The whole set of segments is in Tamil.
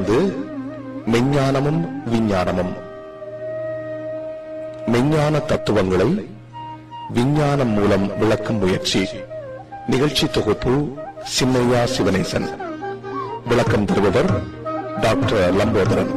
தொடர்ந்து மெஞ்ஞானமும் விஞ்ஞானமும் மெஞ்ஞான தத்துவங்களை விஞ்ஞானம் மூலம் விளக்கும் முயற்சி நிகழ்ச்சி தொகுப்பு சின்னையா சிவனேசன் விளக்கம் தருபவர் டாக்டர் லம்போதரன்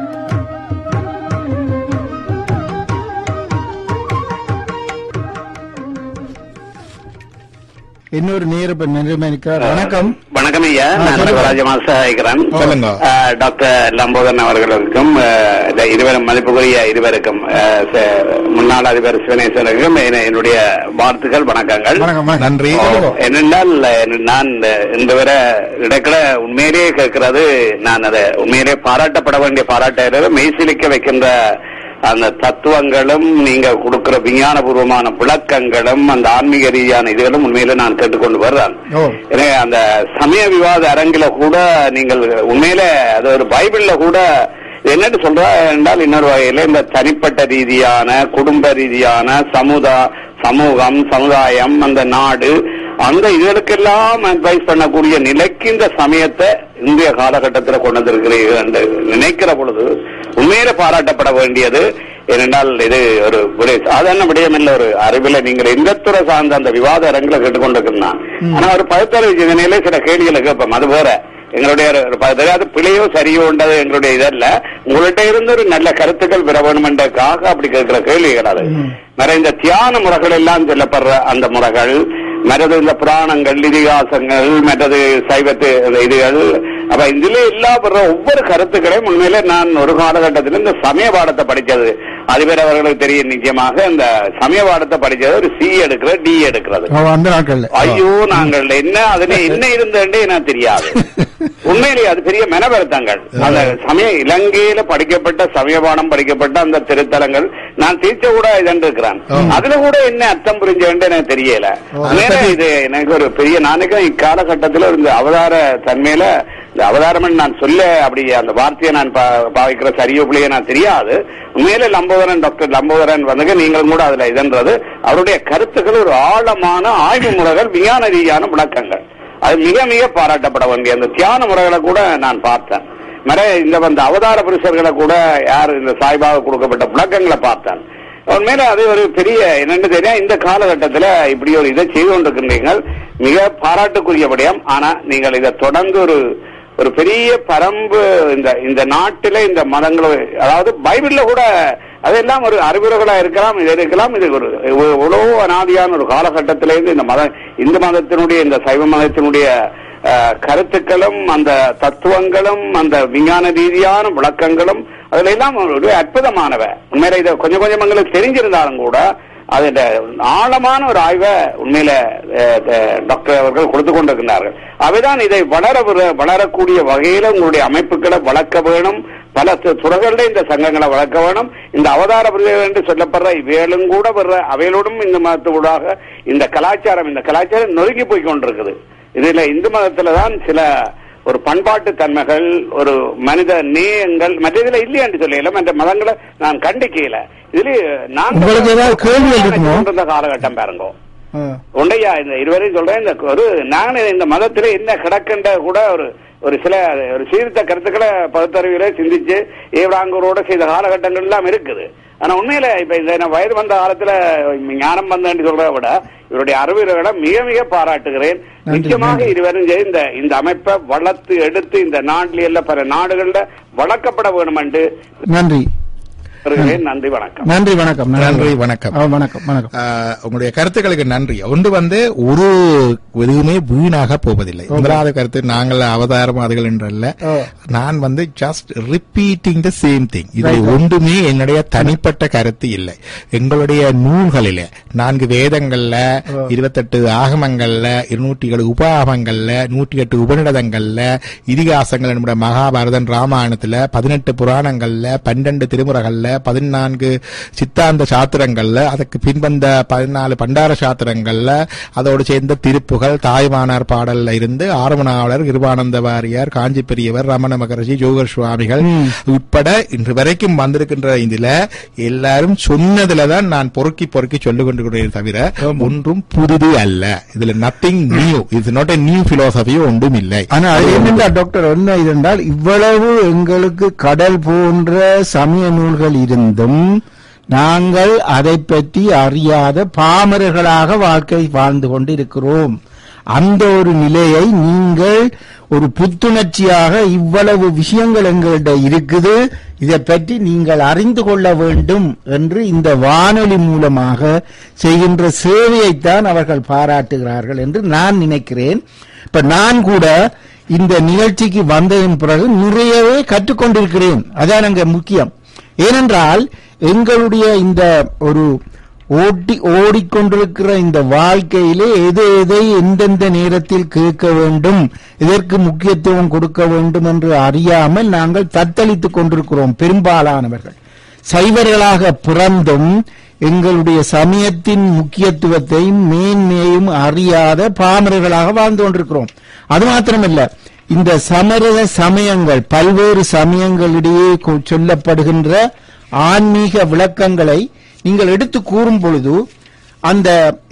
இன்னொரு நேர் இப்ப நிர்மாணிக்கிறார் வணக்கம் வணக்கம் ஐயா ஆ, நான் சொல்லுங்க. ராஜமாச ஐக்கிறேன் சொல்லுங்க. டாக்டர் லம்போதரன் அவர்களுக்கும் ஆ, இந்த இருவரும் மதிப்புக்குரிய இருவருக்கும் ஆ, ச- முன்னாள் அதிபர் சிவனேஸ்வரருக்கும் என- என்னுடைய வாழ்த்துக்கள் வணக்கங்கள் வணக்கம் வணக்கம். நன்றி. சொல்லுங்க. என்னென்றால் நான் இந்த வரை இடக்கிட உண்மையிலேயே கேட்கிறது நான் அதை உண்மையிலேயே பாராட்டப்பட வேண்டிய பாராட்ட மெய்சிலிக்க வைக்கின்ற அந்த தத்துவங்களும் நீங்க கொடுக்கிற விஞ்ஞானபூர்வமான விளக்கங்களும் அந்த ஆன்மீக ரீதியான இதுகளும் உண்மையில நான் கேட்டுக்கொண்டு வர்றேன் ஓ. எனவே அந்த சமய விவாத அரங்கில கூட நீங்கள் உண்மையில அது ஒரு பைபிள்ல கூட என்னன்னு சொல்ற என்றால் இன்னொரு வகையில இந்த தனிப்பட்ட ரீதியான குடும்ப ரீதியான சமுதா சமூகம் சமுதாயம் அந்த நாடு அந்த இதுகளுக்கெல்லாம் அட்வைஸ் பண்ணக்கூடிய நிலைக்கு இந்த சமயத்தை இந்திய காலகட்டத்தில் கொண்டு வந்திருக்கிறீர்கள் என்று நினைக்கிற பொழுது உண்மையில பாராட்டப்பட வேண்டியது ஏனென்றால் இது ஒரு ஒரு சாதாரண விடயம் இல்ல ஒரு அறிவில நீங்கள் எந்த துறை சார்ந்த அந்த விவாத அரங்கில கேட்டுக்கொண்டிருக்கிறான் ஆனா ஒரு பகுத்தறிவு சிந்தனையில சில கேள்விகளை கேட்போம் அது வேற எங்களுடைய ஒரு ப- தெரியாது பிழையோ சரியோன்றது எங்களுடைய இதல்ல உங்கள்கிட்ட இருந்து ஒரு நல்ல கருத்துக்கள் பெற வேண்டும் என்றதுக்காக அப்படி கேட்கிற கேள்விகள் அது வேற இந்த தியான முறைகள் எல்லாம் சொல்லப்படுற அந்த முறைகள் மற்றது இந்த புராணங்கள் இதிகாசங்கள் மற்றது சைவத்து இதுகள் அப்ப இதுல எல்லா பெற ஒவ்வொரு கருத்துக்களையும் உண்மையிலே நான் ஒரு காலகட்டத்தில் இந்த சமய பாடத்தை படிச்சது அதிபர் அவர்களுக்கு தெரியும் நிச்சயமாக இந்த சமய பாடத்தை படிச்சது ஒரு சி எடுக்கிறது டி எடுக்கிறது ஓ, அந்த நாட்கள்ல ஐயோ நாங்கள் என்ன அதுல என்ன இருந்தே எனக்கு தெரியாது உண்மையிலேயே அது பெரிய மெனவருத்தங்கள் அந்த சமய இலங்கையில படிக்கப்பட்ட சமயபாடம் படிக்கப்பட்ட அந்த திருத்தலங்கள் நான் தீர்ச்ச கூட இதென்றிருக்கிறேன் அதுல கூட என்ன அர்த்தம் புரிஞ்சேன்னு எனக்கு தெரியல உண்மையில இது எனக்கு ஒரு பெரிய நாளைக்கு இக்காலகட்டத்தில் இந்த அவதார தன்மையில இந்த அவதாரம் நான் சொல்ல அப்படி அந்த வார்த்தையை நான் பா- பாவிக்கிற சரியோ பிள்ளையோ நான் தெரியாது உண்மையில லம்போதரன் டாக்டர் லம்போதரன் வந்து நீங்களும் கூட அதுல இதன்றது அவருடைய கருத்துக்கள் ஒரு ஆழமான ஆய்வு முறைகள் விஞ்ஞான ரீதியான விளக்கங்கள் அது மிக மிக பாராட்டப்பட வேண்டிய அந்த தியான முறைகளை கூட நான் பார்த்தேன் மற இந்த வந்த அவதார புருஷர்களை கூட யார் இந்த சாய்பாக கொடுக்கப்பட்ட விளக்கங்களை பார்த்தேன் உண்மையில அது ஒரு பெரிய என்னன்னு தெரியும் இந்த காலகட்டத்துல இப்படி ஒரு இதை செய்து கொண்டிருக்கின்றீர்கள் மிக பாராட்டுக்குரிய விடயம் ஆனா நீங்கள் இதை தொடர்ந்து ஒரு ஒரு பெரிய பரம்பு இந்த இந்த நாட்டில இந்த மதங்கள் அதாவது பைபிள்ல கூட அதெல்லாம் ஒரு அறிவுரைகளா இருக்கலாம் இது இருக்கலாம் இது ஒரு உழவு அனாதியான ஒரு காலகட்டத்திலிருந்து இந்த மத இந்து மதத்தினுடைய இந்த சைவ மதத்தினுடைய அஹ், கருத்துக்களும் அந்த தத்துவங்களும் அந்த விஞ்ஞான ரீதியான விளக்கங்களும் அதுல எல்லாம் ஒரு அற்புதமானவ உண்மையில இதை கொஞ்சம் கொஞ்சம் எங்களுக்கு தெரிஞ்சிருந்தாலும் கூட அதுல ஆழமான ஒரு ஆய்வை உண்மையில அஹ், அஹ், டாக்டர் அவர்கள் கொடுத்து கொண்டிருக்கிறார்கள் அவைதான் இதை வளர விர- வளரக்கூடிய வகையில உங்களுடைய அமைப்புகளை வளர்க்க வேணும் பல து- துறைகளில் இந்த சங்கங்களை வளர்க்க வேணும் இந்த அவதார பிரிவுகள் என்று சொல்லப்படுற இவைகளும் கூட வர்ற அவைகளோடும் இந்த மதத்தோடாக இந்த கலாச்சாரம் இந்த கலாச்சாரம் நொறுங்கி போய் கொண்டிருக்குது இதுல இந்து மதத்துல தான் சில ஒரு பண்பாட்டு தன்மைகள் ஒரு மனித நேயங்கள் மற்ற இதுல இல்லையான்னு சொல்லல மற்ற மதங்களை நான் கண்டிக்கல இதுல நான் உங்களுக்கு ஏதாவது கேள்விகள் இருக்குமோ? இருந்த காலகட்டம் பாருங்க ஆ. உண்டையா இந்த இருவரையும் சொல்றேன் இந்த ஒரு நான் இந்த மதத்துல என்ன கிடக்குன்ற கூட ஒரு ஒரு சில ஒரு சீர்திருத்த கருத்துக்களை பகுத்தறிவில சிந்திச்சு ஏவடாங்கூரோட செய்த காலகட்டங்கள் எல்லாம் இருக்குது ஆனா உண்மையில இப்ப இந்த நான் வயது வந்த காலத்துல ஞானம் வந்தேன்னு சொல்றதை விட இவருடைய அறிவுரைகளை மிக மிக பாராட்டுகிறேன் நன்றி, நிச்சயமாக நன்றி. இருவரும் சேர்ந்து இந்த இந்த அமைப்பை வளர்த்து எடுத்து இந்த நாட்டில எல்லாம் பல நாடுகள்ல வளர்க்கப்பட வேண்டும் என்று நன்றி வருகிறேன் நன்றி வணக்கம் நன்றி வணக்கம் நன்றி, வணக்கம். ஆ, வணக்கம் வணக்கம் ஆஹ், உங்களுடைய கருத்துக்களுக்கு நன்றி ஒன்று வந்து ஒரு எதுவுமே வீணாக போவதில்லை முதலாவது கருத்து நாங்கள் அவதாரம் அதுகள் என்றல்ல ஓ. நான் வந்து just repeating the same thing இது Right. ஒன்றுமே என்னுடைய தனிப்பட்ட கருத்து இல்லை எங்களுடைய நூல்களில நான்கு வேதங்கள்ல ஓ. இருபத்தெட்டு ஆகமங்கள்ல இருநூற்றி ஏழு உபாகமங்கள்ல நூற்றி எட்டு உபநிடதங்கள்ல இதிகாசங்கள் நம்முடைய மகாபாரதம் ராமாயணத்துல பதினெட்டு புராணங்கள்ல பன்னெண்டு திருமுறைகள்ல பதினான்கு சித்தாந்த சாத்திரங்கள்ல அதுக்கு பின்வந்த பதினாலு பண்டார சாத்திரங்கள்ல அதோடு சேர்ந்த திருப்புகள் தாய்மானார் பாடல்ல இருந்து ஆரமணாவலர் கிருபானந்த வாரியார் காஞ்சி பெரியவர் ரமண மகரிஷி ஜோகர் சுவாமிகள் உட்பட இன்று வரைக்கும் வந்திருக்கின்ற இதுல எல்லாரும் சொன்னதுலதான் நான் பொறுக்கி பொறுக்கி சொல்லிக் கொண்டிருக்கிறேன் தவிர ஒன்றும் புதுது அல்ல இதுல நத்திங் நியூ இது நாட் நியூ பிலோசபி ஒன்றும் இல்லை ஆனா அது என்னென்றா டாக்டர் என்ன இதென்றால் இவ்வளவு எங்களுக்கு கடல் போன்ற சமய நூல்கள் இருந்தும் நாங்கள் அதை பற்றி அறியாத பாமரர்களாக வாழ்க்கை வாழ்ந்து கொண்டிருக்கிறோம் அந்த ஒரு நிலையை நீங்கள் ஒரு புத்துணர்ச்சியாக இவ்வளவு விஷயங்கள் எங்கள்கிட்ட இருக்குது இதை பற்றி நீங்கள் அறிந்து கொள்ள வேண்டும் என்று இந்த வானொலி மூலமாக செய்கின்ற சேவையைத்தான் அவர்கள் பாராட்டுகிறார்கள் என்று நான் நினைக்கிறேன் இப்ப நான் கூட இந்த நிகழ்ச்சிக்கு வந்ததன் பிறகு நிறையவே கற்றுக்கொண்டிருக்கிறேன் அதான் அங்க முக்கியம் ஏனென்றால் எங்களுடைய இந்த ஒரு ஓட்டி ஓடிக்கொண்டிருக்கிற இந்த வாழ்க்கையிலே எது எதை எந்தெந்த நேரத்தில் கேட்க வேண்டும் இதற்கு முக்கியத்துவம் கொடுக்க வேண்டும் என்று அறியாமல் நாங்கள் தத்தளித்துக் கொண்டிருக்கிறோம் பெரும்பாலானவர்கள் சைவர்களாக பிறந்தும் எங்களுடைய சமயத்தின் முக்கியத்துவத்தையும் மேன்மையையும் அறியாத பாமரர்களாக வாழ்ந்து கொண்டிருக்கிறோம் அது மாத்திரமல்ல இந்த சமரச சமயங்கள் பல்வேறு சமயங்களிடையே கொ- சொல்லப்படுகின்ற ஆன்மீக விளக்கங்களை நீங்கள் எடுத்து கூறும் பொழுது அந்த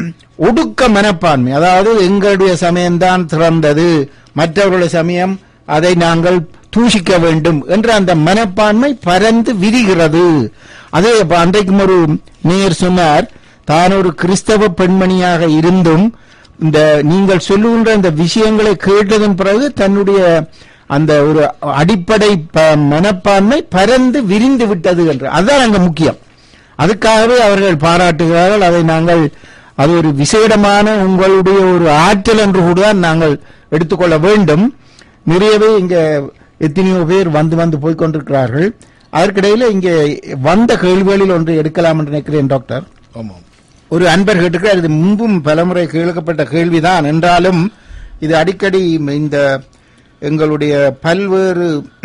ஒடுக்க மனப்பான்மை அதாவது எங்களுடைய சமயம்தான் திறந்தது மற்றவர்களுடைய சமயம் அதை நாங்கள் தூஷிக்க வேண்டும் என்ற அந்த மனப்பான்மை பரந்து விரிகிறது அதே இப்ப அன்றைக்கும் ஒரு நேயர் சொன்னார் தான் ஒரு கிறிஸ்தவ பெண்மணியாக இருந்தும் இந்த நீங்கள் சொல்லுகின்ற இந்த விஷயங்களை கேட்டதன் பிறகு தன்னுடைய அந்த ஒரு அடிப்படை ப- மனப்பான்மை பரந்து விரிந்து விட்டது என்று அதுதான் அங்க முக்கியம் அதுக்காகவே அவர்கள் பாராட்டுகிறார்கள் அதை நாங்கள் அது ஒரு விசேடமான உங்களுடைய ஒரு ஆற்றல் என்று கூட தான் நாங்கள் எடுத்துக்கொள்ள வேண்டும் நிறையவே இங்க எத்தனையோ பேர் வந்து வந்து போய் கொண்டிருக்கிறார்கள் அதற்கிடையில இங்கே வந்த கேள்விகளில் ஒன்று எடுக்கலாம் என்று நினைக்கிறேன் டாக்டர் ஆமாம் ஒரு அன்பர் கேட்டுக்கிறார் இது முன்பும் பலமுறை கேட்கப்பட்ட கேள்விதான் என்றாலும் இது அடிக்கடி இந்த எங்களுடைய பல்வேறு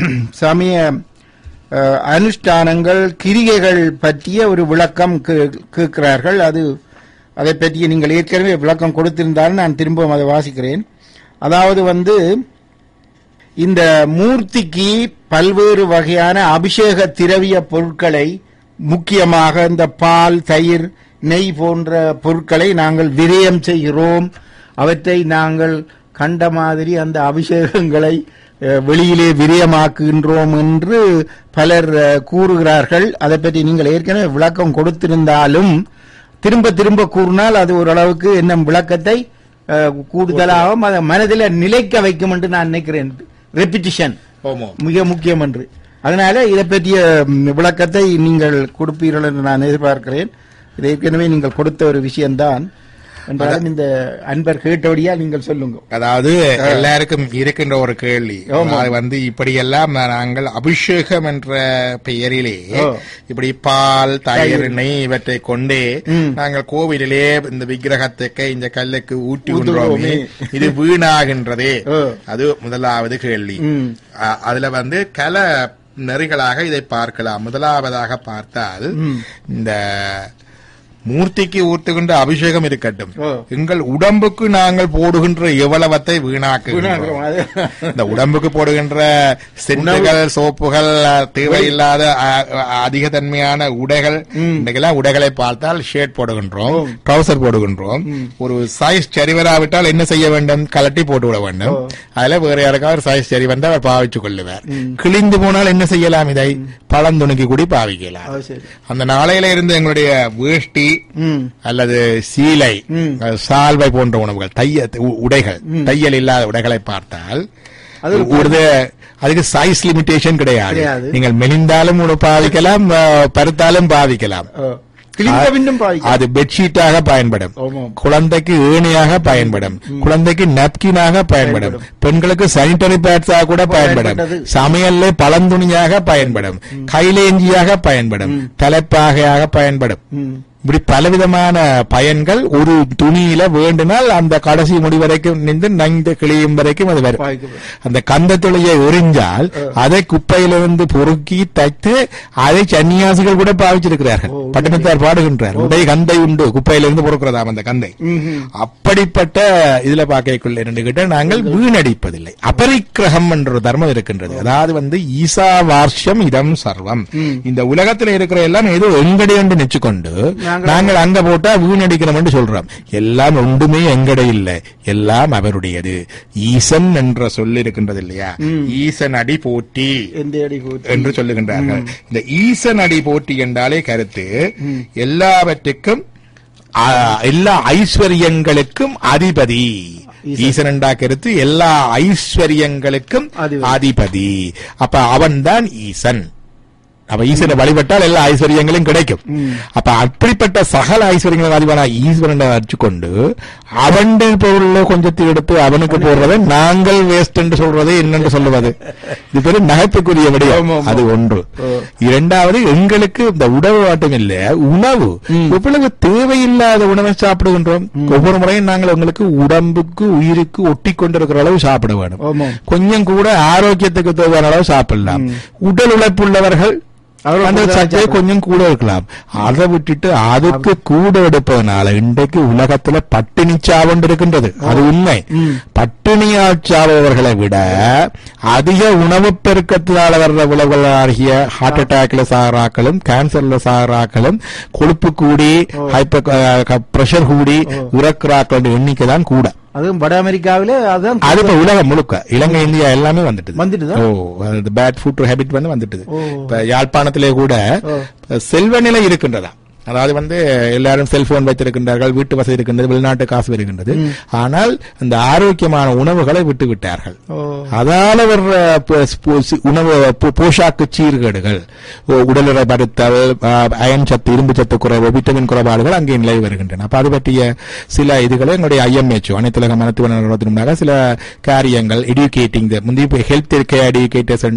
சமய அஹ், அனுஷ்டானங்கள் கிரிகைகள் பற்றிய ஒரு விளக்கம் கே- கேட்கிறார்கள் அது அதை பற்றிய நீங்கள் ஏற்கனவே விளக்கம் கொடுத்திருந்தாலும் நான் திரும்பவும் அதை வாசிக்கிறேன் அதாவது வந்து இந்த மூர்த்திக்கு பல்வேறு வகையான அபிஷேக திரவிய பொருட்களை முக்கியமாக இந்த பால் தயிர் நெய் போன்ற பொருட்களை நாங்கள் விரயம் செய்கிறோம் அவற்றை நாங்கள் கண்ட மாதிரி அந்த அபிஷேகங்களை அஹ், வெளியிலே விரயமாக்குகின்றோம் என்று பலர் அஹ், கூறுகிறார்கள் அதை பற்றி நீங்கள் ஏற்கனவே விளக்கம் கொடுத்திருந்தாலும் திரும்ப திரும்ப கூறினால் அது ஓரளவுக்கு என்ன விளக்கத்தை அஹ், கூடுதலாகவும் அதை மனதில் நிலைக்க வைக்கும் என்று நான் நினைக்கிறேன் ரெப்பிட்டிஷன் ஆமாம் மிக முக்கியம் என்று அதனால இதை பற்றிய ம், விளக்கத்தை நீங்கள் கொடுப்பீர்கள் என்று நான் எதிர்பார்க்கிறேன் இது ஏற்கனவே நீங்கள் கொடுத்த ஒரு விஷயம்தான் என்றாலும் இந்த அன்பர் கேட்டபடியா நீங்கள் சொல்லுங்க அதாவது எல்லாருக்கும் இருக்கின்ற ஒரு கேள்வி ஆமா. அது வந்து இப்படியெல்லாம் நாங்கள் அபிஷேகம் என்ற பெயரிலே ஓ. இப்படி பால் தயிர் தயிர். நெய் இவற்றை கொண்டே ம். நாங்கள் கோவிலிலே இந்த விக்கிரகத்துக்கு இந்த கல்லுக்கு ஊட்டி ஊத்துகிறோமே. விடுறோமே இது வீணாகின்றதே ஓ. அது முதலாவது கேள்வி ம். அ- அதுல வந்து கல நெறிகளாக இதை பார்க்கலாம் முதலாவதாக பார்த்தால் ம். இந்த மூர்த்திக்கு ஊத்துகின்ற அபிஷேகம் இருக்கட்டும் ஓ. எங்கள் உடம்புக்கு நாங்கள் போடுகின்ற எவ்வளவத்தை வீணாக்குகிறோம் வீணாக்குறோம். அது- இந்த உடம்புக்கு போடுகின்ற சென்றுகள் சோப்புகள் அஹ், தேவையில்லாத அஹ், அஹ், அதிக தன்மையான உடைகள் இன்றைக்கெல்லாம் உடைகளை பார்த்தால் ஷர்ட் போடுகின்றோம் ட்ரௌசர் போடுகின்றோம் ஒரு சைஸ் சரிவராவிட்டால் என்ன செய்ய வேண்டும் கலட்டி போட்டு விட வேண்டும் அதுல வேற யாருக்காவது ஒரு சைஸ் சரி வந்தால் அவர் பாவிச்சுக் கொள்ளுவார் கிழிந்து போனால் என்ன செய்யலாம் இதை பழந்துணுக்கி கூடி பாவிக்கலாம் அது சரி அந்த நாளையில இருந்து எங்களுடைய வேஷ்டி ம் அல்லது சீலை ம். அஹ், சால்வை போன்ற உணவுகள் தைய உ- உடைகள் தையல் இல்லாத உடைகளை பார்த்தால் அது ஒரு அதுக்கு சைஸ் லிமிடேஷன் கிடையாது கிடையாது. நீங்கள் மெலிந்தாலும் உணவு பாவிக்கலாம் அஹ், பருத்தாலும் பாவிக்கலாம் ஓ. கிழிந்த பின்னும் பாய்க்க அது பெட்ஷீட்டாக பயன்படும் ஆமாம். குழந்தைக்கு ஏணியாக பயன்படும் குழந்தைக்கு napkin-ஆக பயன்படும் பெண்களுக்கு சானிட்டரி பேட்ஸாக கூட பயன்படும் பயன்பட்டது. சமையல்ல பழந்துணியாக பயன்படும் கைலேஞ்சியாக பயன்படும் தலைப்பாகையாக பயன்படும் ம். இப்படி பலவிதமான பயன்கள் ஒரு துணியில வேண்டினால் அந்த கடைசி முடி வரைக்கும் நின்று நைந்து கிளியும் வரைக்கும் அது வரும் பாய்க்கப்படும். அந்த கந்தத்துளையை உறிஞ்சால் அதை குப்பையிலிருந்து பொறுக்கி தைத்து அதை சன்னியாசிகள் கூட பாவிச்சிருக்கிறார்கள் ஓ, உண்மை. பட்டணத்தார் பாடுகின்றார் உடை கந்தை உண்டு குப்பையிலிருந்து பொறுக்கிறதாம் அந்த கந்தை ம்ஹும். அப்படிப்பட்ட இதுல பார்க்கக்குள்ள என்று கேட்டால் நாங்கள் வீணடிப்பதில்லை அபரிக்கிரகம் என்ற ஒரு தர்மம் இருக்கின்றது அதாவது வந்து ஈசா வார்ஷம் இதம் சர்வம் இந்த உலகத்துல இருக்கிற எல்லாம் ஏதோ எங்கடை என்று நினைச்சுக்கொண்டு நாங்கள் நாங்கள் அங்க போட்டா வீணடிக்கிறோம் என்று சொல்றோம் எல்லாம் ஒன்றுமே எங்கடை இல்லை எல்லாம் அவருடையது ஈசன் என்ற சொல் இருக்கின்றது இல்லையா ஈசன் அடி போற்றி எந்த அடி கூத்து? என்று சொல்லுகின்றார்கள் இந்த ஈசன் அடி போற்றி என்றாலே கருத்து எல்லாவற்றுக்கும் ஆ, எல்லா ஐஸ்வர்யங்களுக்கும் அதிபதி ஈசன் என்றா கருத்து எல்லா ஐஸ்வர்யங்களுக்கும் அதிபதி. அதிபதி அப்ப அவன்தான் ஈசன் அப்ப ஈசனை வழிபட்டால் எல்லா ஐஸ்வர்யங்களும் கிடைக்கும் அப்ப அப்படிப்பட்ட சகல ஐஸ்வர்யங்களும் அதிபனா ஈஸ்வரனை வச்சுக்கொண்டு அவன் பொருள்ல கொஞ்சத்தை எடுத்து அவனுக்கு போடுறதை நாங்கள் வேஸ்ட் என்று சொல்றது என்னென்று சொல்லுவது இது பெரும் நகைப்புக்குரிய விடயம் ஆமா, ஆமா. அது ஒன்று ஓ. இரண்டாவது எங்களுக்கு இந்த உணவு மட்டும் இல்ல உணவு எவ்வளவு தேவையில்லாத உணவை சாப்பிடுகின்றோம் ஒவ்வொரு முறையும் நாங்கள் உங்களுக்கு உடம்புக்கு உயிருக்கு ஒட்டி கொண்டிருக்கிற அளவு சாப்பிட வேண்டும் ஆமாம். கொஞ்சம் கூட ஆரோக்கியத்துக்கு தேவையான அளவு சாப்பிடலாம் உடல் உழைப்புள்ளவர்கள் அவர்கள் அந்த கூடுதலா சர்ச்சை சாப்பிடலாம். கொஞ்சம் கூட இருக்கலாம் அதை விட்டுட்டு அதுக்கு கூட எடுப்பதனால இன்றைக்கு உலகத்துல பட்டினி சாவண்டு இருக்கின்றது அது உண்மை பட்டினியால் சாவவர்களை விட அதிக உணவு பெருக்கத்தினால வர்ற விளைவுகளாகிய ஹார்ட் அட்டாக்ல சாகராக்களும் கேன்சர்ல சாகராக்களும் கொழுப்பு கூடி ஹைப்பர் பிரஷர் கூடி இறக்குறாக்கள் எண்ணிக்கை தான் கூட அதுவும் வட அமெரிக்காவில அதான் அது இப்ப உலகம் முழுக்க இலங்கை இந்தியா எல்லாமே வந்துட்டு வந்துட்டுதா? ஓ பேட் ஃபுட் ஹேபிட் வந்து வந்துட்டுது ஓ. இப்ப யாழ்ப்பாணத்திலே கூட ஓ. செல்வ நிலை இருக்கின்றதா அதாவது வந்து எல்லாரும் செல்போன் வைத்திருக்கின்றார்கள் வீட்டு வசதி இருக்கின்றது வெளிநாட்டு காசு வருகின்றது ஆனால் அந்த ஆரோக்கியமான உணவுகளை விட்டு விட்டார்கள் ஓ. அதால வர்ற ப- போ- சி- உணவு போ- போஷாக்கு சீர்கேடுகள் ஓ, உடலுறை பருத்தல் அயன் சத்து இரும்பு சத்து குறைவு விட்டமின் குறைபாடுகள் அங்கே நிலை வருகின்றன அப்ப அது பற்றிய சில இதுகளை என்னுடைய ஐஎம்ஹெச் அனைத்துலக மருத்துவ நிறுவனத்தினுடைய சில காரியங்கள் எடுகேட்டிங் முந்தைய ஹெல்த் கேர் எடுகேட்டர்ஸ்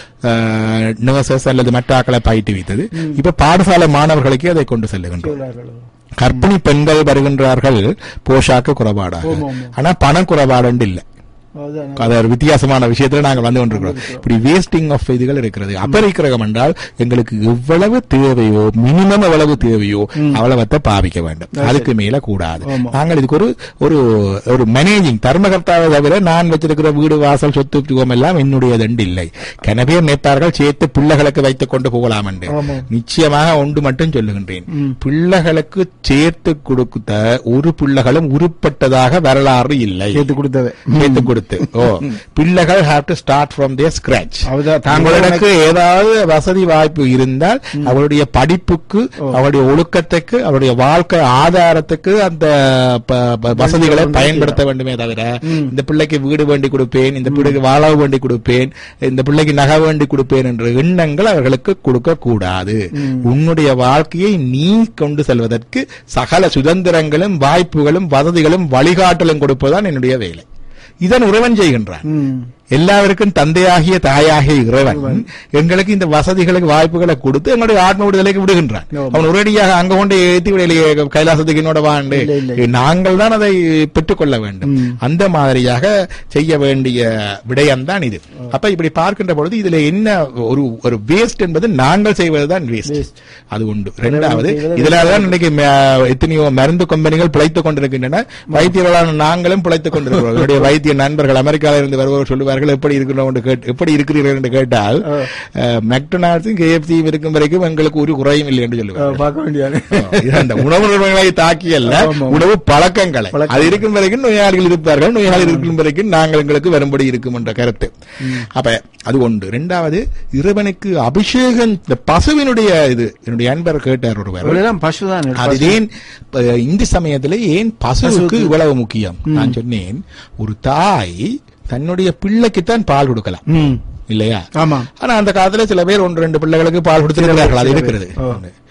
நர்சஸ் அல்லது மற்ற ஆக்களை பயிற்றுவித்தது இப்ப பாடசாலை மாணவர்களுக்கே அதை கொண்டு செல்லுகின்றோம் சொல்றார்களோ. கர்ப்பிணி பெண்கள் வருகின்றார்கள் போஷாக்கு குறைபாடாக ஆமா, ஆமா. ஆனா பண குறைபாடு இல்லை அதுதான். அது ஒரு வித்தியாசமான விஷயத்துல நாங்கள் வந்து கொண்டிருக்கிறோம் இப்படி வேஸ்டிங் ஆஃப் இதுகள் இருக்கிறது அபரிக்கிரகம் என்றால் எங்களுக்கு எவ்வளவு தேவையோ மினிமம் எவ்வளவு தேவையோ அவ்வளவத்தை பாவிக்க வேண்டும் அதுக்கு மேல கூடாது ஆமா. நாங்கள் இதுக்கு ஒரு ஒரு ஒரு மேனேஜிங் தர்மகர்த்தாவை தவிர நான் வச்சிருக்கிற வீடு வாசல் சொத்து சுகம் எல்லாம் என்னுடையது என்று இல்லை கன பேர் நினைப்பார்கள் சேர்த்து பிள்ளைகளுக்கு வைத்துக் கொண்டு போகலாம் என்று ஆமா. நிச்சயமாக ஒன்று மட்டும் சொல்லுகின்றேன் பிள்ளைகளுக்கு சேர்த்து கொடுத்த ஒரு பிள்ளைகளும் உருப்பட்டதாக வரலாறு இல்லை சேர்த்து கொடுத்தது சேர்த்து கொடுத்து ஓ பிள்ளைகள் have to start from there scratch அதுதான் தங்களுக்கு ஏதாவது வசதி வாய்ப்பு இருந்தால் அவருடைய படிப்புக்கு அவருடைய ஒழுக்கத்துக்கு அவருடைய வாழ்க்கை ஆதாரத்துக்கு அந்த ப- ப- வசதிகளை பயன்படுத்த வேண்டுமே தவிர இந்த பிள்ளைக்கு வீடு வேண்டி கொடுப்பேன் இந்த பிள்ளைக்கு வாழ வேண்டி கொடுப்பேன் இந்த பிள்ளைக்கு நகை வேண்டி கொடுப்பேன் என்ற எண்ணங்கள் அவர்களுக்கு கொடுக்க கூடாது உன்னுடைய வாழ்க்கையை நீ கொண்டு செல்வதற்கு சகல சுதந்திரங்களும் வாய்ப்புகளும் வசதிகளும் வழிகாட்டலும் கொடுப்பதுதான் என்னுடைய வேலை இதன் உறவன் செய்கின்றான் ம். எல்லாருக்கும் தந்தையாகிய தாயாகிய இறைவன் எங்களுக்கு இந்த வசதிகளுக்கு வாய்ப்புகளை கொடுத்து எங்களுடைய ஆத்ம விடுதலைக்கு விடுகின்றான் ஆமா. அவன் ஒரேடியாக அங்க கொண்டு ஏத்தி விடையிலேயே கைலாசத்துக்கு என்னோட வாண்டு இல்லை, இல்லை. நாங்கள் தான் அதை பெற்றுக்கொள்ள வேண்டும் அந்த மாதிரியாக செய்ய வேண்டிய விடயம்தான் இது அப்ப இப்படி பார்க்கின்ற பொழுது இதுல என்ன ஒரு ஒரு வேஸ்ட் என்பது நாங்கள் செய்வதுதான் வேஸ்ட் Waste. அது உண்டு இரண்டாவது செய்வது இதுல தான் இன்னைக்கு ம- எத்தனையோ மருந்து கம்பெனிகள் பிழைத்துக் கொண்டிருக்கின்றன வைத்தியர்களான நாங்களும் பிழைத்துக் கொண்டிருக்கிறோம் என்னுடைய வைத்திய நண்பர்கள் அமெரிக்காவில் இருந்து வருபவர் சொல்லுவார்கள் எப்படி இருக்கிறோம் என்று கேட்டு எப்படி இருக்கிறீர்கள் என்று கேட்டால் மெக்டொனால்ட்ஸும் கேஎஃப்சியும் இருக்கும் வரைக்கும் எங்களுக்கு ஒரு குறையும் இல்லை என்று ஆ, சொல்லுவார்கள் பார்க்க வேண்டியது இது அந்த உணவு நிறுவனங்களை தாக்கியல்ல ஆமா. உணவு பழக்கங்களை பழக்கங்கள். அது இருக்கும் வரைக்கும் நோயாளிகள் இருப்பார்கள் நோயாளிகள் இருக்கும் வரைக்கும் நாங்கள் எங்களுக்கு வரும்படி இருக்கும் என்ற கருத்து அப்ப அது ஒன்று இரண்டாவது இறைவனுக்கு அபிஷேகம் இந்த பசுவினுடைய இது என்னுடைய அன்பர் கேட்டார் ஒருவர் இவளெல்லாம் பசுதான் அது ஏன் அஹ், இந்து சமயத்துல ஏன் பசுவுக்கு இவ்வளவு முக்கியம் நான் சொன்னேன் ஒரு தாய் தன்னுடைய பிள்ளைக்குத்தான் பால் கொடுக்கலாம் ம். இல்லையா ஆமா ஆனா அந்த காலத்துல சில பேர் ஒன்று ரெண்டு பிள்ளைகளுக்கு பால் கொடுத்திருக்கிறார்கள் அது இருக்கிறது ஓ.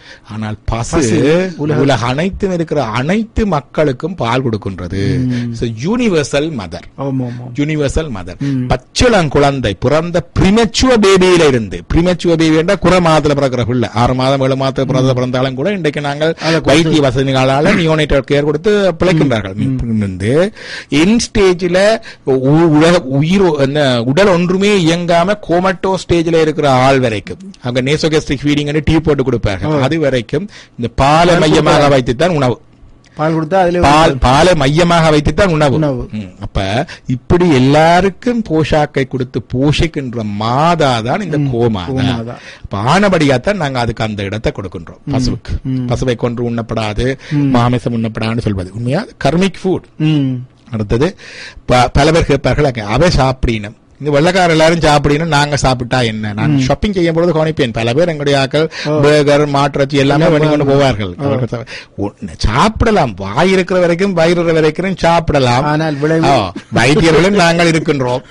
ஆனால் பசு பசு உலக- உலக அனைத்தும் இருக்கிற அனைத்து மக்களுக்கும் பால் கொடுக்கின்றது யூனிவர்சல் மதர் ஆமா ஆமா யூனிவர்சல் மதர் பச்சிளம் குழந்தை பிறந்த பிரிமெச்சுவ பேபியில இருந்து பிரிமெச்சுவ பேபி என்றா குறை மாதத்துல பிறக்கிற பிள்ளை ஆறு மாதம் ஏழு மாதத்துல பிறந்த பிறந்தாலும் கூட இன்றைக்கு நாங்கள் அதை கொடுத்து- வைத்திய வசதிகளால நியோனேட்டர் கேர் கொடுத்து பிழைக்கின்றார்கள் இருந்து இன் ஸ்டேஜ்ல உலக உயிர் என்ன, உடல் ஒன்றுமே இயங்காம கோமட்டோ ஸ்டேஜ்ல இருக்கிற ஆள் வரைக்கும் அங்க நேசோகஸ்டிக் ஃபீடிங் டீ போட்டு கொடுப்பார்கள் அது வரைக்கும் இந்த பாலை மையமாக வைத்துத்தான் உணவு பால் கொடுத்தா அதுல பால் பாலை மையமாக வைத்துத்தான் உணவு உணவு. ம், அப்ப இப்படி எல்லாருக்கும் போஷாக்கை கொடுத்து போஷிக்கின்ற மாதா தான் இந்த கோமாதா கோமாதா. அப்ப ஆனபடியாத்தான் நாங்க அதுக்கு அந்த இடத்தை கொடுக்கின்றோம் பசுவுக்கு பசுவை கொன்று உண்ணப்படாது மாமிசம் உண்ணப்படாதுன்னு சொல்வது உண்மையா கர்மிக் ஃபுட் ம் அடுத்தது ப- பல பேர் கேட்பார்கள் அங்க, அவ சாப்பிடணும் இந்த வெள்ளக்கார எல்லாரும் சாப்பிடணும் நாங்க சாப்பிட்டா என்ன நான் ஷாப்பிங் செய்யும் பொழுது கவனிப்பேன் பல பேர் எங்களுடைய ஆக்கள் பேகர் மாற்றச்சி எல்லாமே பண்ணி கொண்டு போவார்கள் அவர்கள் சா- ஒண்ணு, சாப்பிடலாம் வாய் இருக்கிற வரைக்கும் வயிறு வரைக்கும் சாப்பிடலாம் ஆனால் விளைவு- ஆ, வைத்தியர்களும் நாங்கள் இருக்கின்றோம்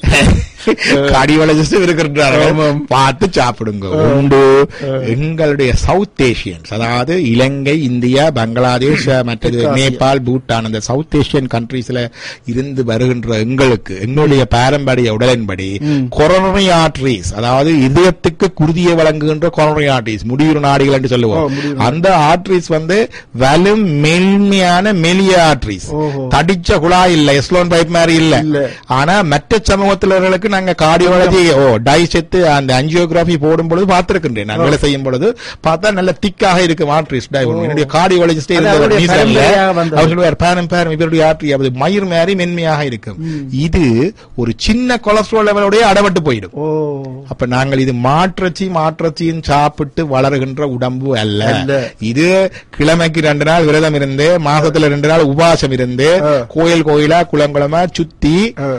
கார்டியாலஜிஸ்டும் இருக்கின்றார்கள் பார்த்து சாப்பிடுங்க உண்டு எங்களுடைய சவுத் ஏசியன்ஸ் அதாவது இலங்கை இந்தியா பங்களாதேஷ் மற்றது நேபாள் பூட்டான் அந்த சவுத் ஏசியன் கண்ட்ரீஸ்ல இருந்து வருகின்ற எங்களுக்கு எங்களுடைய பாரம்பரிய உடலின்படி கொரோனரி ஆர்டரிஸ் அதாவது இதயத்துக்கு குருதியை வழங்குகின்ற கொரோனரி ஆர்டரிஸ் முடிவுறு நாடிகள் என்று ஓ, சொல்லுவோம் முடிவுறு அந்த ஆர்டரிஸ் வந்து வலும் மென்மையான மெலிய ஆர்டரிஸ் ஓஹோ. தடிச்ச குழாய் இல்ல எஸ்லோன் பைப் மாதிரி இல்ல இல்ல. ஆனா மற்ற சமூகத்தினர்களுக்கு நாங்க கார்டியாலஜி ஓ டை செத்து அந்த அஞ்சியோகிராபி போடும் பொழுது பார்த்திருக்கின்றேன் நான் வேலை செய்யும் பொழுது பார்த்தா நல்ல திக்காக இருக்கு ஆர்டரிஸ் என்னுடைய கார்டியாலஜிஸ்டே அது இருந்தவர் அவருடைய நீசல்ல. பரம்பரையாக வந்தது. அவர் சொல்லுவார் பேரம் பேரம் இவருடைய ஆர்டரி அது மயிர் மாதிரி மென்மையாக இருக்கும் இது ஒரு சின்ன கொலஸ்ட்ரால் லெவலோடய அடபட்டு போயிடும் ஓ அப்ப நாங்கள் இது மாற்றச்சி மாற்றச்சியும் சாப்பிட்டு வளருகின்ற உடம்பு அல்ல அல்ல. இது கிழமைக்கு ரெண்டு நாள் விரதம் இருந்து மாசத்துல ரெண்டு நாள் உபவாசம் இருந்து ஆ. கோயில் கோயிலா குளம் குளமா சுத்தி ஆ.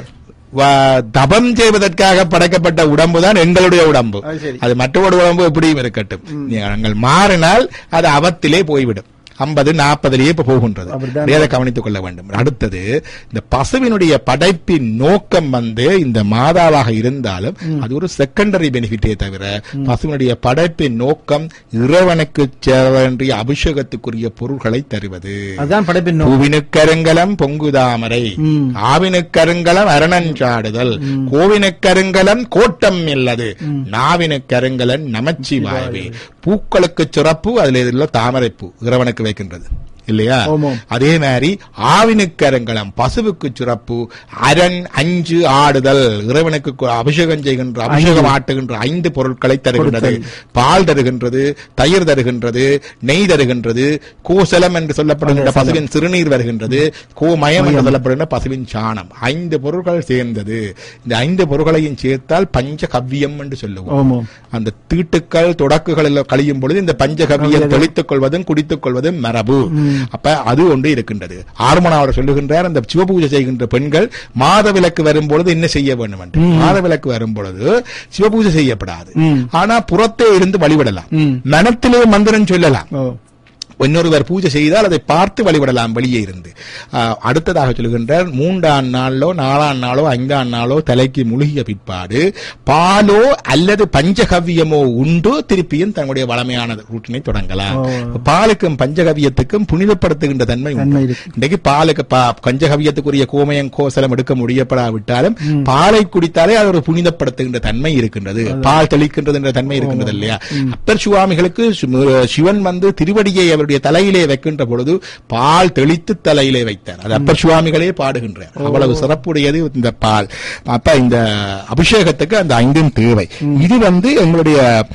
வ- தபம் செய்வதற்காக படைக்கப்பட்ட உடம்பு தான் எங்களுடைய உடம்பு அது சரி. அது மற்றவருடைய உடம்பு எப்படியும் இருக்கட்டும் நாங்கள் மாறினால் அது அவத்திலே போய்விடும் ஐம்பது நாற்பதுலயே இப்ப போகின்றது அப்படிதான். அதை கவனித்துக் கொள்ள வேண்டும் அடுத்தது இந்த பசுவினுடைய படைப்பின் நோக்கம் வந்து இந்த மாதாவாக இருந்தாலும் அது ஒரு செகண்டரி பெனிஃபிட்டே தவிர பசுவினுடைய படைப்பின் நோக்கம் இறைவனுக்கு சேர வேண்டிய அபிஷேகத்துக்குரிய பொருள்களை தருவது அதுதான் படைப்பின் நோக்கம். பூவினுக்கருங்கலம் பொங்குதாமரை ம். ஆவினுக்கருங்கலம் அரணஞ்சாடுதல் கோவினுக்கருங்கலம் கோட்டம் இல்லது நாவினுக்கருங்கலன் நமச்சிவாயவே பூக்களுக்கு சிறப்பு அதுல உள்ள தாமரைப்பூ இறைவனுக்கு வைக்கின்றது இல்லையா ஆமாம். அதே மாதிரி ஆவினுக்கருங்கலம் பசுவுக்கு சிறப்பு அரண் அஞ்சு ஆடுதல் இறைவனுக்கு கு- அபிஷேகம் செய்கின்ற அபிஷேகம் ஆட்டுகின்ற ஐந்து பொருட்களை தருகின்றது பால் தருகின்றது தயிர் தருகின்றது நெய் தருகின்றது கோசலம் என்று சொல்லப்படுகின்ற பசுவின் சிறுநீர் வருகின்றது கோமயம் என்று சொல்லப்படுகின்ற பசுவின் சாணம் ஐந்து பொருட்கள் சேர்ந்தது இந்த ஐந்து பொருட்களையும் சேர்த்தால் பஞ்ச கவ்வியம் என்று சொல்லுவோம் ஆமாம் அந்த தீட்டுக்கள் தொடக்குகளில் கழியும் பொழுது இந்த பஞ்சகவியம் தெளித்துக் கொள்வதும் குடித்துக் கொள்வதும் மரபு அப்ப அது ஒன்று இருக்கின்றது ஆறுமனாவர் சொல்லுகின்றார் அந்த சிவபூஜை செய்கின்ற பெண்கள் மாத விளக்கு வரும் பொழுது என்ன செய்ய வேண்டும் என்று மாத விளக்கு வரும் பொழுது சிவபூஜை செய்யப்படாது ம். ஆனா புறத்தே இருந்து வழிபடலாம் ம். மனத்திலே மந்திரம் சொல்லலாம் ஓ இன்னொருவர் பூஜை செய்தால் அதை பார்த்து வழிபடலாம் வெளியே இருந்து ஆஹ், அடுத்ததாக சொல்லுகின்றார் மூன்றாம் நாளோ நாலாம் நாளோ ஐந்தாம் நாளோ தலைக்கு முழுகிய பிற்பாடு பாலோ அல்லது பஞ்சகவ்யமோ உண்டு திருப்பியும் தன்னுடைய வளமையான ரூட்டினை தொடங்கலாம் ஓ. பாலுக்கும் பஞ்சகவியத்துக்கும் புனிதப்படுத்துகின்ற தன்மை உண்டு தன்மை இருக்கு. இன்றைக்கு பாலுக்கு பா- பஞ்சகவியத்துக்குரிய கோமயம் கோசலம் எடுக்க முடியப்படாவிட்டாலும் பாலை குடித்தாலே அது ஒரு புனிதப்படுத்துகின்ற தன்மை இருக்கின்றது பால் தெளிக்கின்றது என்ற தன்மை இருக்கின்றது இல்லையா அப்பர் சுவாமிகளுக்கு சு- சிவன் வந்து திருவடியை அவருடைய தலையிலே வைக்கின்ற பொழுது பால் தெளித்து தலையிலே வைத்தார் அது அப்பர் சுவாமிகளே பாடுகின்றார் அவ்வளவு சிறப்புடையது இந்த பால் அப்ப இந்த அபிஷேகத்துக்கு அந்த ஐந்தும் தேவை இது வந்து எங்களுடைய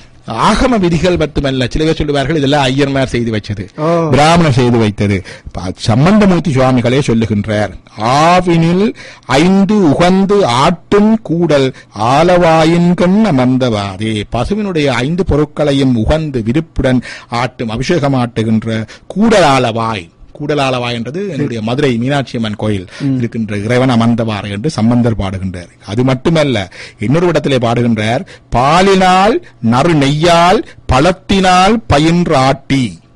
ஆகம விதிகள் மட்டுமல்ல சில பேர் சொல்லுவார்கள் இதெல்லாம் ஐயர்மார் செய்து வச்சது ஓ. பிராமணர் செய்து வைத்தது ப- சம்பந்தமூர்த்தி சுவாமிகளே சொல்லுகின்றார் ஆவினில் ஐந்து உகந்து ஆட்டும் கூடல் ஆலவாயின்கண் அமர்ந்தவாதே பசுவினுடைய ஐந்து பொருட்களையும் உகந்து விருப்புடன் ஆட்டும் அபிஷேகம் ஆட்டுகின்ற கூடல் ஆலவாய் கூடலாளவாய் என்றது என்னுடைய மதுரை மீனாட்சி அம்மன் கோயில் இருக்கின்ற இறைவன் அமர்ந்தவாறு என்று சம்பந்தர் பாடுகின்றார் அது மட்டுமல்ல இன்னொரு இடத்திலே பாடுகின்றார் பாலினால் நறு நெய்யால் பழத்தினால் பயின்ற ஆட்டி